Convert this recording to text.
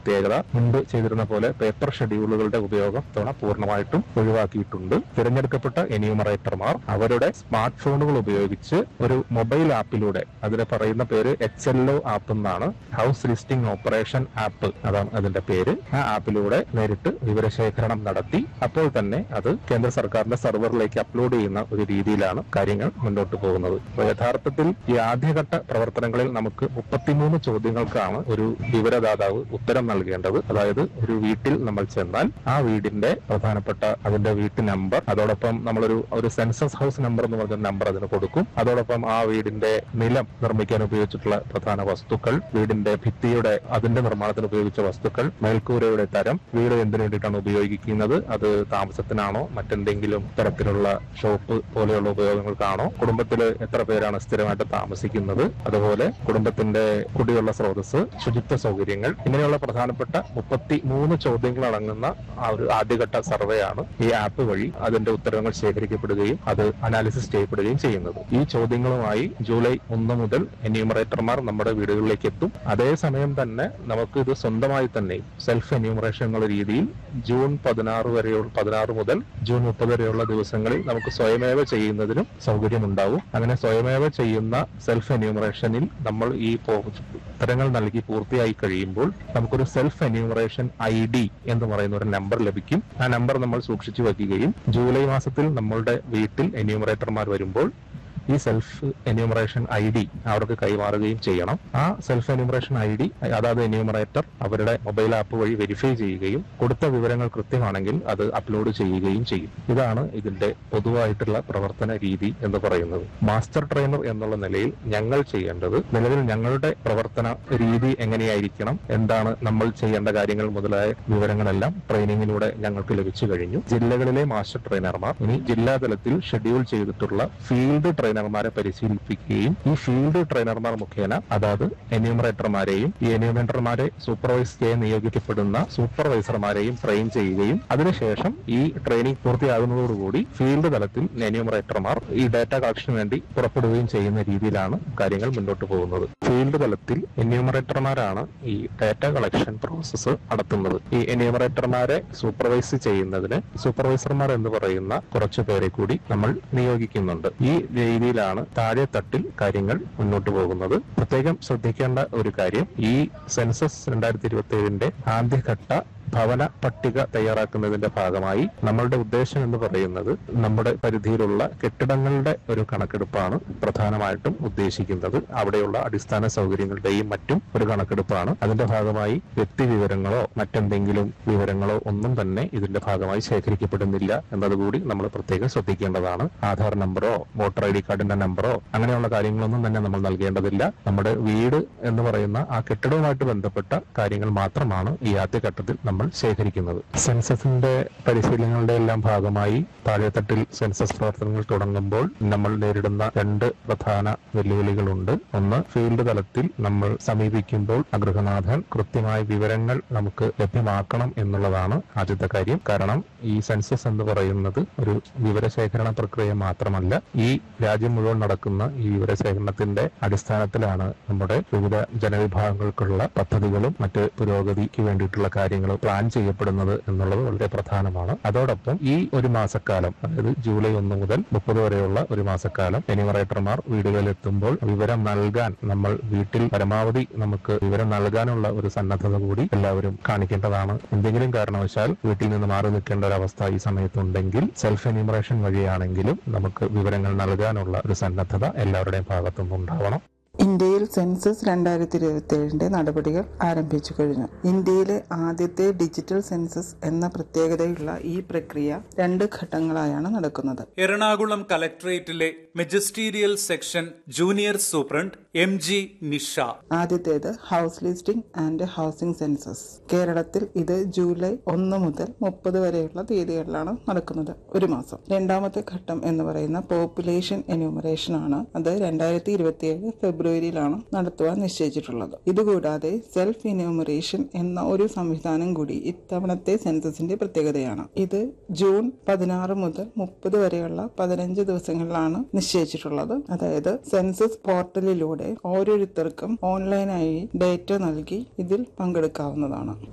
പ്രത്യേകത മുൻപ് ചെയ്തിരുന്ന പോലെ പേപ്പർ ഷെഡ്യൂളുകളുടെ ഉപയോഗം ഇത്തവണ പൂർണ്ണമായിട്ടും ഒഴിവാക്കിയിട്ടുണ്ട് തിരഞ്ഞെടുക്കപ്പെട്ട എന്യൂമറേറ്റർമാർ അവരുടെ സ്മാർട്ട് ഫോണുകൾ ഉപയോഗിച്ച് ഒരു മൊബൈൽ ആപ്പിലൂടെ അതിന് പറയുന്ന പേര് എച്ച് എൽ ഒ ആപ്പ് എന്നാണ് ഹൗസ് ലിസ്റ്റിംഗ് ഓപ്പറേഷൻ ആപ്പ് അതാണ് അതിന്റെ പേര് ആ ആപ്പിലൂടെ നേരിട്ട് വിവരശേഖരണം നടത്തി അപ്പോൾ തന്നെ അത് കേന്ദ്ര സർക്കാരിന്റെ സെർവറിലേക്ക് അപ്ലോഡ് ചെയ്യുന്ന ഒരു രീതിയിലാണ് കാര്യങ്ങൾ മുന്നോട്ട് പോകുന്നത് അപ്പോൾ യഥാർത്ഥത്തിൽ ഈ ആദ്യഘട്ട പ്രവർത്തനങ്ങളിൽ നമുക്ക് മുപ്പത്തിമൂന്ന് ചോദ്യങ്ങൾക്കാണ് ഒരു വിവരദാതാവ് ഉത്തരം നൽകേണ്ടത് അതായത് ഒരു വീട്ടിൽ നമ്മൾ ചെന്നാൽ ആ വീടിന്റെ പ്രധാനപ്പെട്ട അതിന്റെ വീട്ടു നമ്പർ അതോടൊപ്പം നമ്മളൊരു ഒരു സെൻസസ് ഹൗസ് നമ്പർ എന്ന് പറഞ്ഞ നമ്പർ അതിന് കൊടുക്കും അതോടൊപ്പം ആ വീടിന്റെ നിലം നിർമ്മിക്കാൻ ഉപയോഗിച്ചിട്ടുള്ള പ്രധാന വസ്തുക്കൾ വീടിന്റെ ഭിത്തിയുടെ അതിന്റെ നിർമ്മാണത്തിന് ഉപയോഗിച്ച വസ്തുക്കൾ മേൽക്കൂരയുടെ തരം വീട് എന്തിനു വേണ്ടിയിട്ടാണ് ഉപയോഗിക്കുന്നത് അത് താമസത്തിനാണോ മറ്റെന്തെങ്കിലും തരത്തിലുള്ള ഷോപ്പ് പോലെയുള്ള ഉപയോഗങ്ങൾക്കാണോ കുടുംബത്തിൽ എത്ര പേരാണ് സ്ഥിരമായിട്ട് താമസിക്കുന്നത് അതുപോലെ കുടുംബത്തിന്റെ കുടിവെള്ള സ്രോതസ് ശുചിത്വ സൗകര്യങ്ങൾ ഇങ്ങനെയുള്ള പ്രധാനപ്പെട്ട മുപ്പത്തി മൂന്ന് ചോദ്യങ്ങൾ അടങ്ങുന്ന ആ ഒരു ആദ്യഘട്ട സർവേ ആണ് ഈ ആപ്പ് വഴി അതിന്റെ ഉത്തരങ്ങൾ ശേഖരിക്കപ്പെടുകയും അത് അനാലിസിസ് ചെയ്യപ്പെടുകയും ചെയ്യുന്നത് ഈ ചോദ്യങ്ങളുമായി ജൂലൈ ഒന്ന് മുതൽ എന്യൂമറേറ്റർമാർ നമ്മുടെ വീടുകളിലേക്ക് എത്തും അതേസമയം തന്നെ നമുക്ക് ഇത് സ്വന്തമായി തന്നെ സെൽഫ് എന്യൂമറേഷൻ എന്നുള്ള രീതിയിൽ ജൂൺ പതിനാറ് വരെയുള്ള പതിനാറ് മുതൽ ജൂൺ മുപ്പത് വരെയുള്ള ദിവസങ്ങളിൽ നമുക്ക് സ്വയമേവ ചെയ്യുന്നതിനും സൗകര്യമുണ്ടാവും അങ്ങനെ സ്വയമേവ ചെയ്യുന്ന സെൽഫ് എന്യൂമറേഷനിൽ നമ്മൾ ഈ പോ- ഉത്തരങ്ങൾ നൽകി പൂർത്തിയായി കഴിയുമ്പോൾ നമുക്കൊരു സെൽഫ് എന്യൂമറേഷൻ ഐ ഡി എന്ന് പറയുന്ന ഒരു നമ്പർ ലഭിക്കും ആ നമ്പർ നമ്മൾ സൂക്ഷിച്ചു വെക്കുകയും ജൂലൈ മാസത്തിൽ നമ്മളുടെ വീട്ടിൽ എന്യൂമറേറ്റർമാർ വരുമ്പോൾ ഈ സെൽഫ് എന്യൂമറേഷൻ ഐ ഡി അവർക്ക് കൈമാറുകയും ചെയ്യണം ആ സെൽഫ് എന്യൂമറേഷൻ ഐ ഡി അതാത് എന്യൂമറേറ്റർ അവരുടെ മൊബൈൽ ആപ്പ് വഴി വെരിഫൈ ചെയ്യുകയും കൊടുത്ത വിവരങ്ങൾ കൃത്യമാണെങ്കിൽ അത് അപ്ലോഡ് ചെയ്യുകയും ചെയ്യും ഇതാണ് ഇതിന്റെ പൊതുവായിട്ടുള്ള പ്രവർത്തന രീതി എന്ന് പറയുന്നത് മാസ്റ്റർ ട്രെയിനർ എന്നുള്ള നിലയിൽ ഞങ്ങൾ ചെയ്യേണ്ടത് നിലവിൽ ഞങ്ങളുടെ പ്രവർത്തന രീതി എങ്ങനെയായിരിക്കണം എന്താണ് നമ്മൾ ചെയ്യേണ്ട കാര്യങ്ങൾ മുതലായ വിവരങ്ങളെല്ലാം ട്രെയിനിങ്ങിലൂടെ ഞങ്ങൾക്ക് ലഭിച്ചു കഴിഞ്ഞു ജില്ലകളിലെ മാസ്റ്റർ ട്രെയിനർമാർ ഇനി ജില്ലാതലത്തിൽ ഷെഡ്യൂൾ ചെയ്തിട്ടുള്ള ഫീൽഡ് ട്രെയിനർമാരെ പരിശീലിപ്പിക്കുകയും ഈ ഫീൽഡ് ട്രെയിനർമാർ മുഖേന അതാത് എന്യൂമറേറ്റർമാരെയും ഈ എന്യൂമറേറ്റർമാരെ സൂപ്പർവൈസ് ചെയ്യാൻ നിയോഗിക്കപ്പെടുന്ന സൂപ്പർവൈസർമാരെയും ട്രെയിൻ ചെയ്യുകയും അതിനുശേഷം ഈ ട്രെയിനിങ് പൂർത്തിയാകുന്നതോടുകൂടി ഫീൽഡ് തലത്തിൽ എന്യൂമറേറ്റർമാർ ഈ ഡാറ്റ കളക്ഷന് വേണ്ടി പുറപ്പെടുകയും ചെയ്യുന്ന രീതിയിലാണ് കാര്യങ്ങൾ മുന്നോട്ട് പോകുന്നത് ഫീൽഡ് തലത്തിൽ എന്യൂമറേറ്റർമാരാണ് ഈ ഡാറ്റ കളക്ഷൻ പ്രോസസ്സ് നടത്തുന്നത് ഈ എന്യൂമറേറ്റർമാരെ സൂപ്പർവൈസ് ചെയ്യുന്നതിന് സൂപ്പർവൈസർമാർ എന്ന് പറയുന്ന കുറച്ചു പേരെ കൂടി നമ്മൾ നിയോഗിക്കുന്നുണ്ട് ഈ രീതിയിലാണ് താഴെ തട്ടിൽ കാര്യങ്ങൾ മുന്നോട്ട് പോകുന്നത് പ്രത്യേകം ശ്രദ്ധിക്കേണ്ട ഒരു കാര്യം ഈ സെൻസസ് രണ്ടായിരത്തി ഇരുപത്തി ഏഴിന്റെ ആദ്യഘട്ട ഭവന പട്ടിക തയ്യാറാക്കുന്നതിന്റെ ഭാഗമായി നമ്മളുടെ ഉദ്ദേശം എന്ന് പറയുന്നത് നമ്മുടെ പരിധിയിലുള്ള കെട്ടിടങ്ങളുടെ ഒരു കണക്കെടുപ്പാണ് പ്രധാനമായിട്ടും ഉദ്ദേശിക്കുന്നത് അവിടെയുള്ള അടിസ്ഥാന സൗകര്യങ്ങളുടെയും മറ്റും ഒരു കണക്കെടുപ്പാണ് അതിന്റെ ഭാഗമായി വ്യക്തി വിവരങ്ങളോ മറ്റെന്തെങ്കിലും വിവരങ്ങളോ ഒന്നും തന്നെ ഇതിന്റെ ഭാഗമായി ശേഖരിക്കപ്പെടുന്നില്ല എന്നതുകൂടി നമ്മൾ പ്രത്യേകം ശ്രദ്ധിക്കേണ്ടതാണ് ആധാർ നമ്പറോ വോട്ടർ ഐ ഡി കാർഡിന്റെ നമ്പറോ അങ്ങനെയുള്ള കാര്യങ്ങളൊന്നും തന്നെ നമ്മൾ നൽകേണ്ടതില്ല നമ്മുടെ വീട് എന്ന് പറയുന്ന ആ കെട്ടിടവുമായിട്ട് ബന്ധപ്പെട്ട കാര്യങ്ങൾ മാത്രമാണ് ഈ ആദ്യഘട്ടത്തിൽ നമ്മൾ ശേഖരിക്കുന്നത് സെൻസസിന്റെ പരിശീലനങ്ങളുടെ എല്ലാം ഭാഗമായി താഴെത്തട്ടിൽ സെൻസസ് പ്രവർത്തനങ്ങൾ തുടങ്ങുമ്പോൾ നമ്മൾ നേരിടുന്ന രണ്ട് പ്രധാന വെല്ലുവിളികളുണ്ട് ഒന്ന് ഫീൽഡ് തലത്തിൽ നമ്മൾ സമീപിക്കുമ്പോൾ ആ ഗൃഹനാഥൻ കൃത്യമായ വിവരങ്ങൾ നമുക്ക് ലഭ്യമാക്കണം എന്നുള്ളതാണ് ആദ്യത്തെ കാര്യം കാരണം ഈ സെൻസസ് എന്ന് പറയുന്നത് ഒരു വിവരശേഖരണ പ്രക്രിയ മാത്രമല്ല ഈ രാജ്യം മുഴുവൻ നടക്കുന്ന ഈ വിവരശേഖരണത്തിന്റെ അടിസ്ഥാനത്തിലാണ് നമ്മുടെ വിവിധ ജനവിഭാഗങ്ങൾക്കുള്ള പദ്ധതികളും മറ്റ് പുരോഗതിക്ക് വേണ്ടിയിട്ടുള്ള കാര്യങ്ങളും പ്ലാൻ ചെയ്യപ്പെടുന്നത് എന്നുള്ളത് വളരെ പ്രധാനമാണ് അതോടൊപ്പം ഈ ഒരു മാസക്കാലം അതായത് ജൂലൈ ഒന്ന് മുതൽ മുപ്പത് വരെയുള്ള ഒരു മാസക്കാലം എന്യൂമറേറ്റർമാർ വീടുകളിൽ എത്തുമ്പോൾ വിവരം നൽകാൻ നമ്മൾ വീട്ടിൽ പരമാവധി നമുക്ക് വിവരം നൽകാനുള്ള ഒരു സന്നദ്ധത കൂടി എല്ലാവരും കാണിക്കേണ്ടതാണ് എന്തെങ്കിലും കാരണവശാൽ വീട്ടിൽ നിന്ന് മാറി നിൽക്കേണ്ട ഒരു അവസ്ഥ ഈ സമയത്തുണ്ടെങ്കിൽ സെൽഫ് എന്യൂമറേഷൻ വഴിയാണെങ്കിലും നമുക്ക് വിവരങ്ങൾ നൽകാനുള്ള ഒരു സന്നദ്ധത എല്ലാവരുടെയും ഭാഗത്തുനിന്ന് ഉണ്ടാവണം ഇന്ത്യയിൽ സെൻസസ് രണ്ടായിരത്തി ഇരുപത്തി ഏഴിന്റെ നടപടികൾ ആരംഭിച്ചു കഴിഞ്ഞു ഇന്ത്യയിലെ ആദ്യത്തെ ഡിജിറ്റൽ സെൻസസ് എന്ന പ്രത്യേകതയുള്ള ഈ പ്രക്രിയ രണ്ട് ഘട്ടങ്ങളായാണ് നടക്കുന്നത് എറണാകുളം കലക്ടറേറ്റിലെ magisterial section junior superintendent M G Nisha ആദ്യത്തേത് house listing and housing census കേരളത്തിൽ ഇത് ജൂലൈ ഒന്ന് മുതൽ മുപ്പത് വരെയുള്ള തീയതികളിലാണ് നടക്കുന്നത് ഒരു മാസം രണ്ടാമത്തെ ഘട്ടം എന്ന് പറയുന്ന പോപ്പുലേഷൻ എന്യൂമറേഷൻ ആണ് അത് രണ്ടായിരത്തി ഇരുപത്തിയേഴ് ഫെബ്രുവരിയിലാണ് നടത്തുവാൻ നിശ്ചയിച്ചിട്ടുള്ളത് ഇതുകൂടാതെ സെൽഫ് എന്യൂമറേഷൻ എന്ന ഒരു സംവിധാനം കൂടി ഇത്തവണത്തെ സെൻസസിന്റെ പ്രത്യേകതയാണ് ഇത് ജൂൺ പതിനാറ് മുതൽ മുപ്പത് വരെയുള്ള പതിനഞ്ച് ദിവസങ്ങളിലാണ് നിശ്ചയിച്ചിട്ടുള്ളത് അതായത് സെൻസസ് പോർട്ടലിലൂടെ ഓരോരുത്തർക്കും ഓൺലൈനായി ഡേറ്റ നൽകി ഇതിൽ പങ്കെടുക്കാവുന്നതാണ്